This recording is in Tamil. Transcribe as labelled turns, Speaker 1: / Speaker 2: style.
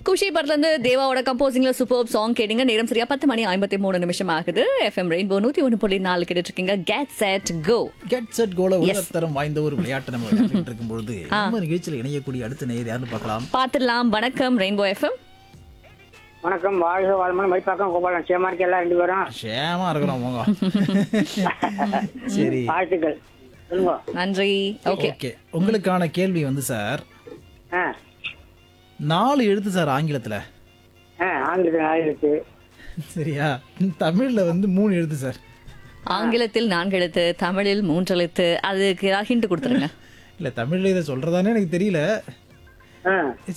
Speaker 1: குஷி படத்துல இருந்து தேவாவோட கம்போசிங்ல சூப்பர் சாங் கேட்டீங்க நேரம் சரியா பத்து மணி ஐம்பத்தி மூணு நிமிஷம் ஆகுது எஃப்எம் ரெயின்போ நூத்தி ஒன்று புள்ளி நாலு கேட்டுட்டு இருக்கீங்க get set go
Speaker 2: get set கோல உலகத்தரம் வாய்ந்த ஒரு விளையாட்டு நம்ம விளையாடிட்டு இருக்கும் பொழுது நம்ம நிகழ்ச்சியில் இணையக்கூடிய அடுத்த நேயர் யாருன்னு பார்க்கலாம்
Speaker 1: பார்த்துடலாம் வணக்கம் ரெயின்போ எஃப்எம்
Speaker 3: வணக்கம் வாழ்க வாழ்மன் மைப்பாக்கம் கோபாலன் சேமா இருக்கு எல்லாம் ரெண்டு பேரும்
Speaker 2: சேமா இருக்கிறோம் போங்க சரி
Speaker 3: வாழ்த்துக்கள் சொல்லுங்க
Speaker 1: நன்றி ஓகே
Speaker 2: ஓகே உங்களுக்கான கேள்வி வந்து சார்
Speaker 3: ஆ
Speaker 2: நாலு எழுத்து சார் ஆங்கிலத்துல
Speaker 3: ஆ ஆங்கிலத்தில் ஆயிரத்து
Speaker 2: சரியா தமிழ்ல வந்து மூணு எழுத்து சார்
Speaker 1: ஆங்கிலத்தில் நான்கு எழுத்து தமிழில் மூன்று எழுத்து அதுக்கு ஹிண்ட் கொடுத்துருங்க
Speaker 2: இல்ல தமிழ்ல இதை சொல்றதானே எனக்கு தெரியல
Speaker 3: ஆ